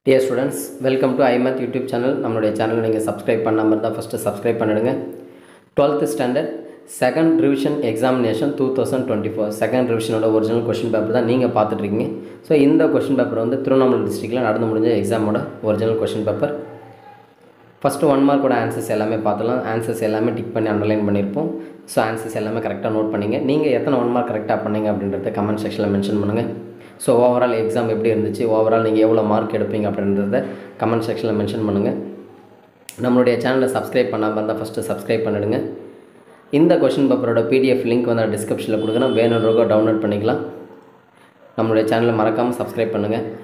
dear students welcome to Aimath YouTube channel நம்மளுடைய channel நீங்கள் subscribe பண்ணாமல் இருந்தால் ஃபஸ்ட்டு சப்ஸ்கிரைப் பண்ணிடுங்க twelfth standard second revision examination two thousand twenty four second ரிவிஷனோட original question paper தான் நீங்கள் பார்த்துட்ருக்கீங்க ஸோ இந்த கொஷின் பேப்பர் வந்து திருவண்ணாமலை டிஸ்ட்ரிக்டில் நடந்து முடிஞ்ச எக்ஸாமோட original question paper first one மார்க்கோட ஆன்சர்ஸ் எல்லாமே பார்த்துலாம் ஆன்சர்ஸ் எல்லாமே டிக் பண்ணி அண்டர்லைன் பண்ணியிருப்போம் ஸோ ஆன்சர்ஸ் எல்லாமே கரெக்டாக நோட் பண்ணிங்க நீங்கள் எத்தனை ஒன் மார்க் கரெக்டாக பண்ணீங்க அப்படின்றத கமெண்ட் செக்ஷனில் மென்ஷன் பண்ணுங்கள் ஸோ ஓவரால் எக்ஸாம் எப்படி இருந்துச்சு ஓவரால் நீங்கள் எவ்வளோ மார்க் எடுப்பீங்க அப்படின்றத கமெண்ட் செக்ஷனில் மென்ஷன் பண்ணுங்கள் நம்மளுடைய சேனலை சப்ஸ்கிரைப் பண்ணாமல் இருந்தால் ஃபஸ்ட்டு சப்ஸ்கிரைப் பண்ணிடுங்க இந்த கொஷின் பேப்பரோட பிடிஎஃப் லிங்க் வந்து டிஸ்கிரிப்ஷனில் கொடுக்குறேன் வேணுன்றவங்க டவுன்லோட் பண்ணிக்கலாம் நம்மளுடைய சேனலை மறக்காமல் சப்ஸ்கிரைப் பண்ணுங்கள்